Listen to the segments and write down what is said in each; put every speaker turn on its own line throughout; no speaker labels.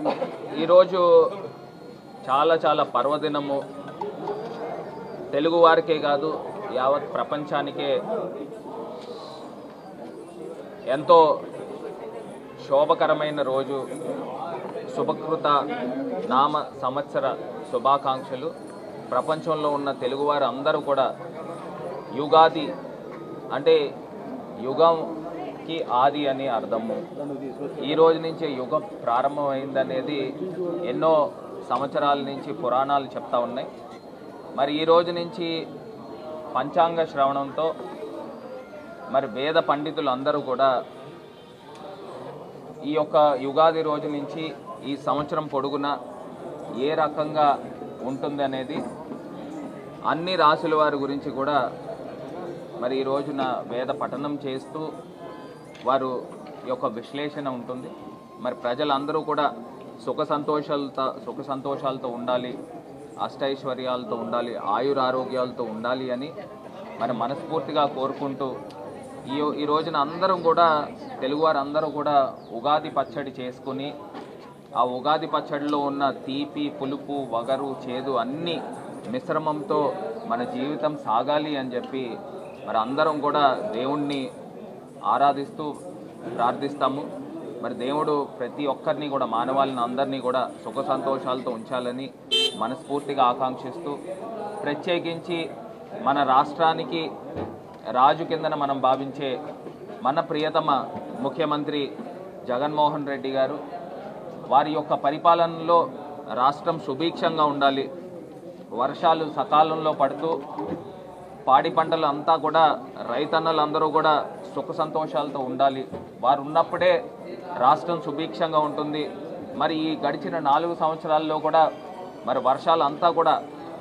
ఈరోజు చాలా చాలా పర్వదినము తెలుగు వారికే కాదు యావత్ ప్రపంచానికే ఎంతో శోభకరమైన రోజు శుభకృత నామ సంవత్సర శుభాకాంక్షలు ప్రపంచంలో ఉన్న తెలుగువారు అందరూ కూడా యుగాది అంటే యుగంకి ఆది అని అర్థము ఈ రోజు నుంచే యుగం ప్రారంభమైందనేది ఎన్నో సంవత్సరాల నుంచి పురాణాలు చెప్తా ఉన్నాయి మరి ఈ రోజు నుంచి పంచాంగ శ్రవణంతో మరి వేద పండితులు అందరూ కూడా ఈ యొక్క యుగాది రోజు నుంచి ఈ సంవత్సరం పొడుగున ఏ రకంగా ఉంటుంది అనేది అన్ని రాసుల వారి గురించి కూడా మరి ఈ రోజున వేద పఠనం చేస్తూ వారు యొక్క విశ్లేషణ ఉంటుంది మరి ప్రజలందరూ కూడా సుఖ సంతోషాలతో సుఖ సంతోషాలతో ఉండాలి అష్టైశ్వర్యాలతో ఉండాలి ఆయురారోగ్యాలతో ఉండాలి అని మరి మనస్ఫూర్తిగా కోరుకుంటూ ఈ ఈ రోజున అందరం కూడా తెలుగువారు అందరూ కూడా ఉగాది పచ్చడి చేసుకుని ఆ ఉగాది పచ్చడిలో ఉన్న తీపి పులుపు వగరు చేదు అన్ని మిశ్రమంతో మన జీవితం సాగాలి అని చెప్పి మరి అందరం కూడా దేవుణ్ణి ఆరాధిస్తూ ప్రార్థిస్తాము మరి దేవుడు ప్రతి ఒక్కరిని కూడా మానవాళిని అందరినీ కూడా సుఖ సంతోషాలతో ఉంచాలని మనస్ఫూర్తిగా ఆకాంక్షిస్తూ ప్రత్యేకించి మన రాష్ట్రానికి రాజు కిందన మనం భావించే మన ప్రియతమ ముఖ్యమంత్రి జగన్మోహన్ రెడ్డి గారు వారి యొక్క పరిపాలనలో రాష్ట్రం సుభిక్షంగా ఉండాలి వర్షాలు సకాలంలో పడుతూ పాడి పంటలు అంతా కూడా రైతన్నలందరూ కూడా సుఖ సంతోషాలతో ఉండాలి వారు ఉన్నప్పుడే రాష్ట్రం సుభిక్షంగా ఉంటుంది మరి ఈ గడిచిన నాలుగు సంవత్సరాల్లో కూడా మరి వర్షాలు అంతా కూడా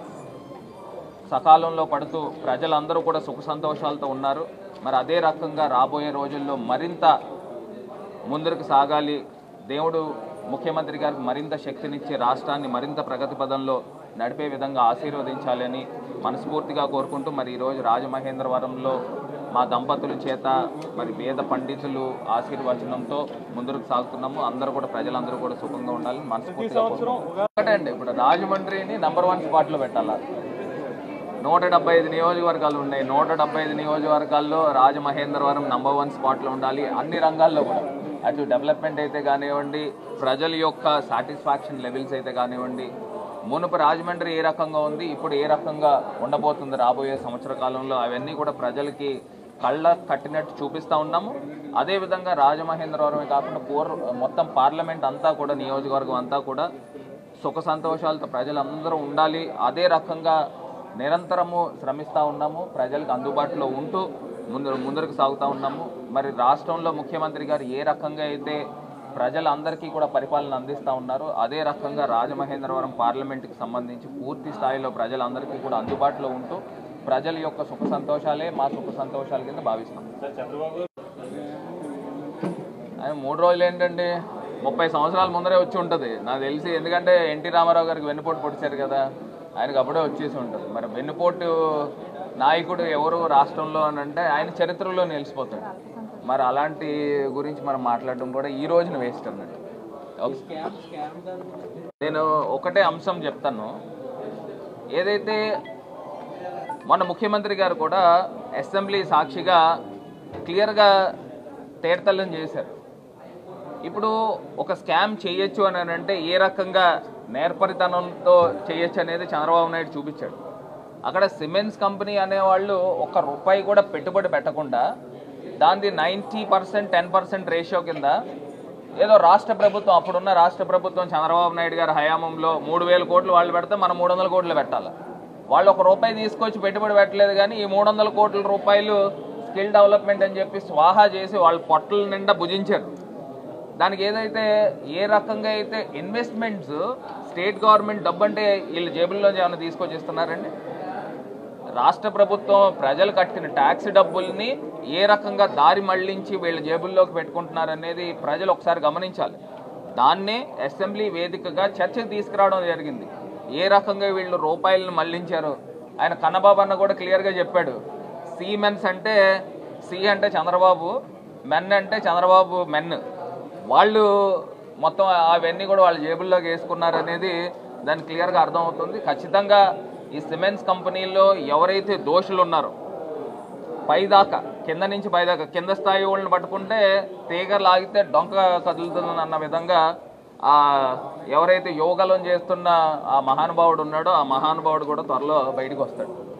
సకాలంలో పడుతూ ప్రజలందరూ కూడా సుఖ సంతోషాలతో ఉన్నారు మరి అదే రకంగా రాబోయే రోజుల్లో మరింత ముందరకు సాగాలి దేవుడు ముఖ్యమంత్రి గారికి మరింత శక్తినిచ్చి రాష్ట్రాన్ని మరింత ప్రగతి పదంలో నడిపే విధంగా ఆశీర్వదించాలని మనస్ఫూర్తిగా కోరుకుంటూ మరి ఈరోజు రాజమహేంద్రవరంలో మా దంపతుల చేత మరి వేద పండితులు ఆశీర్వచనంతో ముందుకు సాగుతున్నాము అందరూ కూడా ప్రజలందరూ కూడా సుఖంగా ఉండాలని మనస్ఫూర్తిగా కోరుకుంటున్నాము. ఒకటే అండి ఇప్పుడు రాజమండ్రిని నంబర్ వన్ స్పాట్లో పెట్టాలా నూట డెబ్బై ఐదు నియోజకవర్గాలు ఉన్నాయి నూట డెబ్బై ఐదు నియోజకవర్గాల్లో రాజమహేంద్రవరం నంబర్ వన్ స్పాట్లో ఉండాలి అన్ని రంగాల్లో కూడా అటు డెవలప్మెంట్ అయితే కానివ్వండి ప్రజల యొక్క సాటిస్ఫాక్షన్ లెవెల్స్ అయితే కానివ్వండి మునుపు రాజమండ్రి ఏ రకంగా ఉంది ఇప్పుడు ఏ రకంగా ఉండబోతుంది రాబోయే సంవత్సర కాలంలో అవన్నీ కూడా ప్రజలకి కళ్ళ కట్టినట్టు చూపిస్తూ ఉన్నాము అదేవిధంగా రాజమహేంద్రవరమే కాకుండా పూర్వ మొత్తం పార్లమెంట్ అంతా కూడా నియోజకవర్గం అంతా కూడా సుఖ సంతోషాలతో ప్రజలందరూ ఉండాలి అదే రకంగా నిరంతరము శ్రమిస్తూ ఉన్నాము ప్రజలకు అందుబాటులో ఉంటూ ముందు ముందరకు సాగుతూ ఉన్నాము మరి రాష్ట్రంలో ముఖ్యమంత్రి గారు ఏ రకంగా అయితే ప్రజలందరికీ కూడా పరిపాలన అందిస్తూ ఉన్నారో అదే రకంగా రాజమహేంద్రవరం పార్లమెంట్కి సంబంధించి పూర్తి స్థాయిలో ప్రజలందరికీ కూడా అందుబాటులో ఉంటూ ప్రజల యొక్క సుఖ సంతోషాలే మా సుఖ సంతోషాల కింద భావిస్తాం ఆయన మూడు రోజులు ఏంటండి ముప్పై సంవత్సరాల ముందరే వచ్చి ఉంటుంది నాకు తెలిసి ఎందుకంటే ఎన్టీ రామారావు గారికి వెన్నుపోటు పొడిచారు కదా ఆయనకు అప్పుడే వచ్చేసి ఉంటుంది మరి వెన్నుపోటు నాయకుడు ఎవరు రాష్ట్రంలో అని అంటే ఆయన చరిత్రలో నిలిచిపోతాడు మరి అలాంటి గురించి మనం మాట్లాడడం కూడా ఈ రోజున వేస్ట్ అన్నట్టు ఓకే. నేను ఒకటే అంశం చెప్తాను ఏదైతే మన ముఖ్యమంత్రి గారు కూడా అసెంబ్లీ సాక్షిగా క్లియర్గా తేటతల్లం చేశారు ఇప్పుడు ఒక స్కామ్ చేయొచ్చు అని అంటే ఏ రకంగా నేర్పరితనంతో చేయొచ్చు అనేది చంద్రబాబు నాయుడు చూపించాడు అక్కడ సిమెంట్స్ కంపెనీ అనేవాళ్ళు ఒక్క రూపాయి కూడా పెట్టుబడి పెట్టకుండా దానిది ninety percent ten percent ratio కింద ఏదో రాష్ట్ర ప్రభుత్వం అప్పుడున్న రాష్ట్ర ప్రభుత్వం చంద్రబాబు నాయుడు గారి హయాంలో మూడు వేల కోట్లు వాళ్ళు పెడితే మనం మూడు వందల కోట్లు పెట్టాలి వాళ్ళు ఒక రూపాయి తీసుకొచ్చి పెట్టుబడి పెట్టలేదు కానీ ఈ మూడు వందల కోట్ల రూపాయలు స్కిల్ డెవలప్మెంట్ అని చెప్పి స్వాహా చేసి వాళ్ళ పొట్టల నిండా భుజించారు దానికి ఏదైతే ఏ రకంగా అయితే ఇన్వెస్ట్మెంట్స్ స్టేట్ గవర్నమెంట్ డబ్బు అంటే వీళ్ళ జేబుల్లో ఏమైనా తీసుకొచ్చి ఇస్తున్నారండి రాష్ట్ర ప్రభుత్వం ప్రజలు కట్టిన ట్యాక్స్ డబ్బుల్ని ఏ రకంగా దారి మళ్లించి వీళ్ళ జేబుల్లోకి పెట్టుకుంటున్నారనేది ప్రజలు ఒకసారి గమనించాలి దాన్నే అసెంబ్లీ వేదికగా చర్చకు తీసుకురావడం జరిగింది ఏ రకంగా వీళ్ళు రూపాయలను మళ్లించారు ఆయన కన్నబాబు అన్న కూడా క్లియర్గా చెప్పాడు సీమెన్స్ అంటే సి అంటే చంద్రబాబు మెన్ అంటే చంద్రబాబు మెన్ వాళ్ళు మొత్తం అవన్నీ కూడా వాళ్ళ జేబుల్లోకి వేసుకున్నారనేది దాని క్లియర్గా అర్థమవుతుంది ఖచ్చితంగా ఈ సిమెంట్స్ కంపెనీల్లో ఎవరైతే దోషులు ఉన్నారో పైదాకా కింద నుంచి పైదాకా కింద స్థాయి వాళ్ళని పట్టుకుంటే తీగ లాగితే డొంక కదులుతుంది అన్న విధంగా ఆ ఎవరైతే యోగాలను చేస్తున్న ఆ మహానుభావుడు ఉన్నాడో ఆ మహానుభావుడు కూడా త్వరలో బయటకు వస్తాడు